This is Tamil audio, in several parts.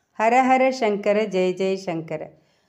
ஹரஹர சங்கர ஜெய ஜெய சங்கர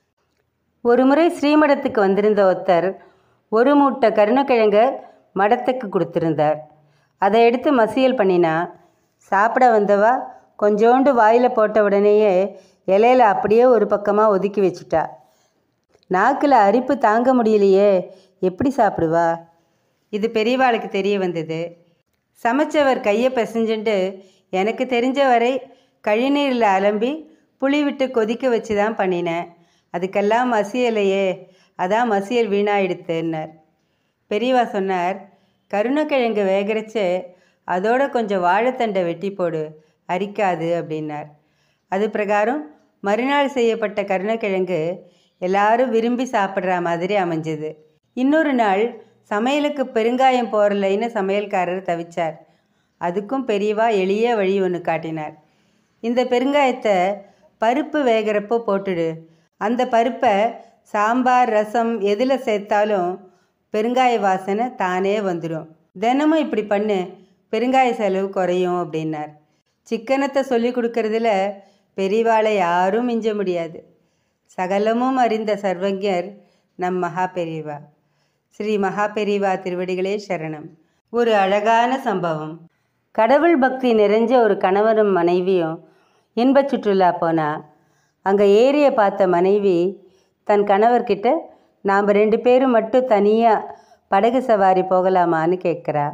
ஒரு முறை ஸ்ரீமடத்துக்கு வந்திருந்த ஒருத்தர் ஒரு மூட்டை கருணக்கிழங்க மடத்துக்கு கொடுத்துருந்தார் அதை எடுத்து மசியல் பண்ணினா சாப்பிட வந்தவா கொஞ்சோண்டு வாயில் போட்ட உடனேயே இலையில அப்படியே ஒரு பக்கமாக ஒதுக்கி வச்சுட்டா நாக்கில் அரிப்பு தாங்க முடியலையே எப்படி சாப்பிடுவா இது பெரியவாளுக்கு தெரிய வந்தது சமைச்சவர் கையை பிசைஞ்சுண்டு எனக்கு தெரிஞ்ச வரை கழிநீரில் அலம்பி புளி விட்டு கொதிக்க வச்சு தான் பண்ணினேன் அதுக்கெல்லாம் மசியலையே அதான் மசியல் வீணாயிடுத்துன்னார் பெரியவா சொன்னார் கருணக்கிழங்கு வேகரிச்சு அதோட கொஞ்சம் வாழைத்தண்டை வெட்டி போடு அரிக்காது அப்படின்னார் அது பிரகாரம் மறுநாள் செய்யப்பட்ட கருணக்கிழங்கு எல்லாரும் விரும்பி சாப்பிட்ற மாதிரி அமைஞ்சது இன்னொரு நாள் சமையலுக்கு பெருங்காயம் போறலைன்னு சமையல்காரர் தவிச்சார் அதுக்கும் பெரியவா எளிய வழி ஒன்று காட்டினார் இந்த பெருங்காயத்தை பருப்பு வேகிறப்போ போட்டுடு அந்த பருப்பை சாம்பார் ரசம் எதில் சேர்த்தாலும் பெருங்காய வாசனை தானே வந்துடும் தினமும் இப்படி பண்ணு பெருங்காய செலவு குறையும் அப்படின்னார் சிக்கனத்தை சொல்லி கொடுக்கறதுல பெரியவாளை யாரும் மிஞ்ச முடியாது சகலமும் அறிந்த சர்வஜர் நம் மகா பெரியவா ஸ்ரீ மகா பெரியவா திருவடிகளே சரணம் ஒரு அழகான சம்பவம் கடவுள் பக்தி நிறைஞ்ச ஒரு கணவரும் மனைவியும் இன்பச் சுற்றுலா போனா அங்கே ஏரியை பார்த்த மனைவி தன் கணவர்கிட்ட நாம் ரெண்டு பேரும் மட்டும் தனியாக படகு சவாரி போகலாமான்னு கேட்குறா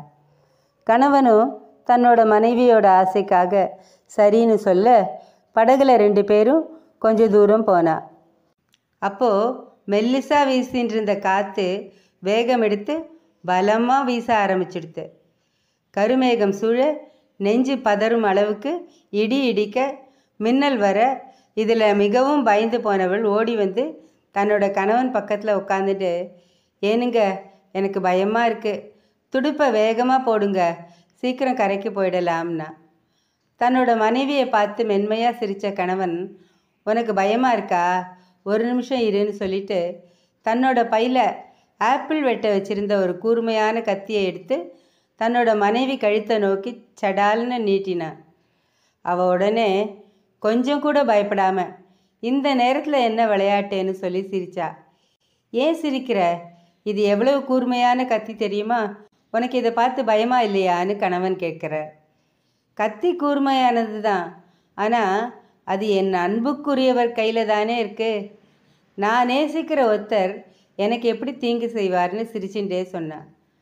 கணவனும் தன்னோட மனைவியோட ஆசைக்காக சரின்னு சொல்ல படகுல ரெண்டு பேரும் கொஞ்ச தூரம் போனா அப்போது மெல்லிசா வீசின்னு இருந்த காற்று வேகம் எடுத்து பலமாக வீச ஆரம்பிச்சிடுது கருமேகம் சூழ நெஞ்சு பதறும் அளவுக்கு இடி இடிக்க மின்னல் வர இதில் மிகவும் பயந்து போனவள் ஓடி வந்து தன்னோட கணவன் பக்கத்தில் உட்காந்துட்டு ஏனுங்க எனக்கு பயமாக இருக்குது துடுப்பை வேகமாக போடுங்க சீக்கிரம் கரைக்கு போயிடலாம்னா தன்னோட மனைவியை பார்த்து மென்மையாக சிரித்த கணவன் உனக்கு பயமாக இருக்கா ஒரு நிமிஷம் இருன்னு சொல்லிட்டு தன்னோட பையில் ஆப்பிள் வெட்ட வச்சிருந்த ஒரு கூர்மையான கத்தியை எடுத்து தன்னோட மனைவி கழுத்தை நோக்கி சடால்னு நீட்டினான் அவ உடனே கொஞ்சம் கூட பயப்படாம இந்த நேரத்தில் என்ன விளையாட்டேன்னு சொல்லி சிரிச்சா ஏன் சிரிக்கிற இது எவ்வளவு கூர்மையான கத்தி தெரியுமா உனக்கு இதை பார்த்து பயமா இல்லையான்னு கணவன் கேட்குறார் கத்தி கூர்மையானது தான் ஆனால் அது என் அன்புக்குரியவர் கையில் தானே இருக்கு நான் நேசிக்கிற ஒருத்தர் எனக்கு எப்படி தீங்கு செய்வார்னு சிரிச்சுட்டே சொன்னான்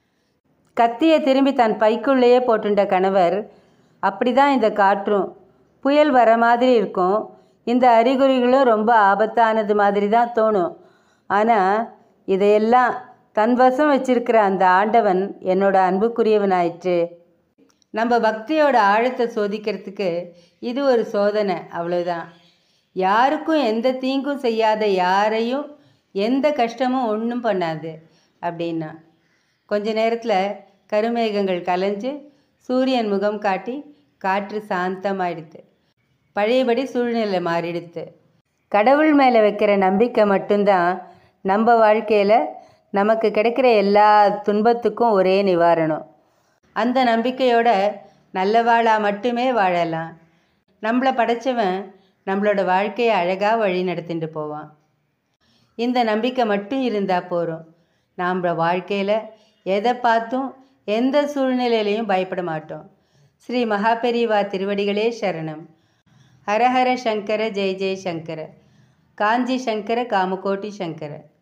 கத்தியை திரும்பி தன் பைக்குள்ளேயே போட்டுண்ட கணவர் அப்படிதான் இந்த காற்றும் புயல் வர மாதிரி இருக்கும் இந்த அறிகுறிகளும் ரொம்ப ஆபத்தானது மாதிரி தான் தோணும் ஆனால் இதையெல்லாம் தன் வசம் வச்சிருக்கிற அந்த ஆண்டவன் என்னோட அன்புக்குரியவனாயிற்று நம்ம பக்தியோட ஆழத்தை சோதிக்கிறதுக்கு இது ஒரு சோதனை அவ்வளவுதான் யாருக்கும் எந்த தீங்கும் செய்யாத யாரையும் எந்த கஷ்டமும் ஒன்றும் பண்ணாது அப்படின்னா கொஞ்ச நேரத்தில் கருமேகங்கள் கலைஞ்சு சூரியன் முகம் காட்டி காற்று சாந்தமாயிடுது பழையபடி சூழ்நிலை மாறிடுது கடவுள் மேலே வைக்கிற நம்பிக்கை மட்டும்தான் நம்ம வாழ்க்கையில் நமக்கு கிடைக்கிற எல்லா துன்பத்துக்கும் ஒரே நிவாரணம் அந்த நம்பிக்கையோட நல்லவாளாக மட்டுமே வாழலாம் நம்மளை படைச்சவன் நம்மளோட வாழ்க்கையை அழகாக வழி நடத்திட்டு போவான் இந்த நம்பிக்கை மட்டும் இருந்தால் போகிறோம் நாம் வாழ்க்கையில் எதை பார்த்தும் எந்த சூழ்நிலையிலையும் பயப்பட மாட்டோம் ஸ்ரீ மகாபெரிவா திருவடிகளே சரணம் ஹரஹர சங்கர ஜெய ஜெய சங்கர காஞ்சி சங்கர காமகோட்டி சங்கர